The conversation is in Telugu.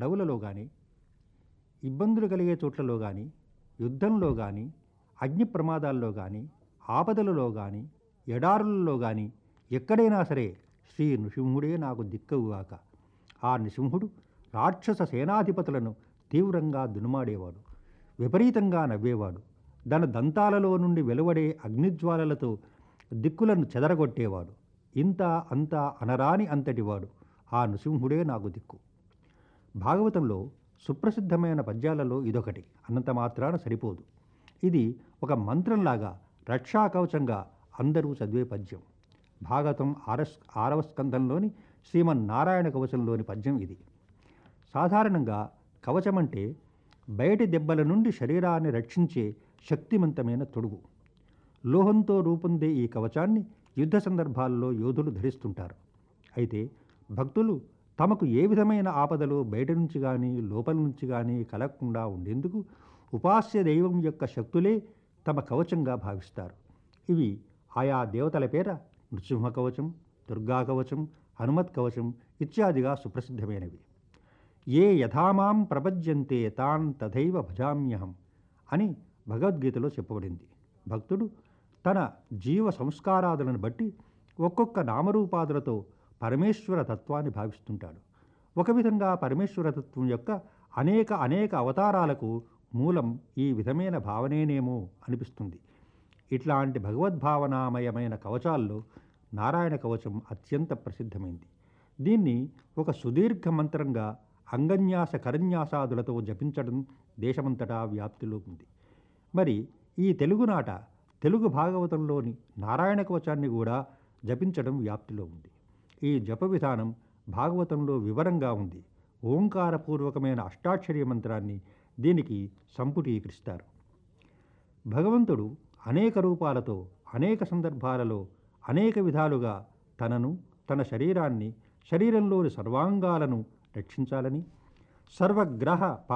అడవులలో కానీ ఇబ్బందులు కలిగే చోట్లలో కానీ యుద్ధంలో కానీ అగ్ని ప్రమాదాల్లో కానీ ఆపదలలో కానీ ఎడారులలో కానీ ఎక్కడైనా సరే శ్రీ నృసింహుడే నాకు దిక్కవుగాక ఆ నృసింహుడు రాక్షస సేనాధిపతులను తీవ్రంగా దునుమాడేవాడు విపరీతంగా నవ్వేవాడు తన దంతాలలో నుండి వెలువడే అగ్నిజ్వాలలతో దిక్కులను చెదరగొట్టేవాడు ఇంత అంత అనరాని అంతటివాడు ఆ నృసింహుడే నాకు దిక్కు భాగవతంలో సుప్రసిద్ధమైన పద్యాలలో ఇదొకటి అన్నంత మాత్రాన సరిపోదు ఇది ఒక మంత్రంలాగా రక్షా కవచంగా అందరూ చదివే పద్యం భాగవతం ఆరస్ ఆరవ స్కంధంలోని శ్రీమన్నారాయణ కవచంలోని పద్యం ఇది సాధారణంగా కవచం అంటే బయటి దెబ్బల నుండి శరీరాన్ని రక్షించే శక్తివంతమైన తొడుగు లోహంతో రూపొందే ఈ కవచాన్ని యుద్ధ సందర్భాల్లో యోధులు ధరిస్తుంటారు అయితే భక్తులు తమకు ఏ విధమైన ఆపదలు బయట నుంచి కానీ లోపల నుంచి కానీ కలగకుండా ఉండేందుకు ఉపాస్య దైవం యొక్క శక్తులే తమ కవచంగా భావిస్తారు ఇవి ఆయా దేవతల పేర నృసింహ కవచం దుర్గా కవచం హనుమత్ కవచం ఇత్యాదిగా సుప్రసిద్ధమైనవి ఏ యథామాం ప్రపద్యంతే తాన్ తథైవ భజామ్యహం అని భగవద్గీతలో చెప్పబడింది భక్తుడు తన జీవ సంస్కారాదులను బట్టి ఒక్కొక్క నామరూపాదులతో పరమేశ్వర తత్వాన్ని భావిస్తుంటాడు ఒక విధంగా పరమేశ్వర తత్వం యొక్క అనేక అనేక అవతారాలకు మూలం ఈ విధమైన భావనేనేమో అనిపిస్తుంది ఇట్లాంటి భగవద్భావనామయమైన కవచాల్లో నారాయణ కవచం అత్యంత ప్రసిద్ధమైంది దీన్ని ఒక సుదీర్ఘ మంత్రంగా అంగన్యాస కరన్యాసాదులతో జపించడం దేశమంతటా వ్యాప్తిలో ఉంది మరి ఈ తెలుగునాట తెలుగు భాగవతంలోని నారాయణ కవచాన్ని కూడా జపించడం వ్యాప్తిలో ఉంది ఈ జప విధానం భాగవతంలో వివరంగా ఉంది ఓంకారపూర్వకమైన అష్టాక్షరీ మంత్రాన్ని దీనికి సంపుటీకరిస్తారు భగవంతుడు అనేక రూపాలతో అనేక సందర్భాలలో అనేక విధాలుగా తనను తన శరీరాన్ని శరీరంలోని సర్వాంగాలను రక్షించాలని సర్వగ్రహ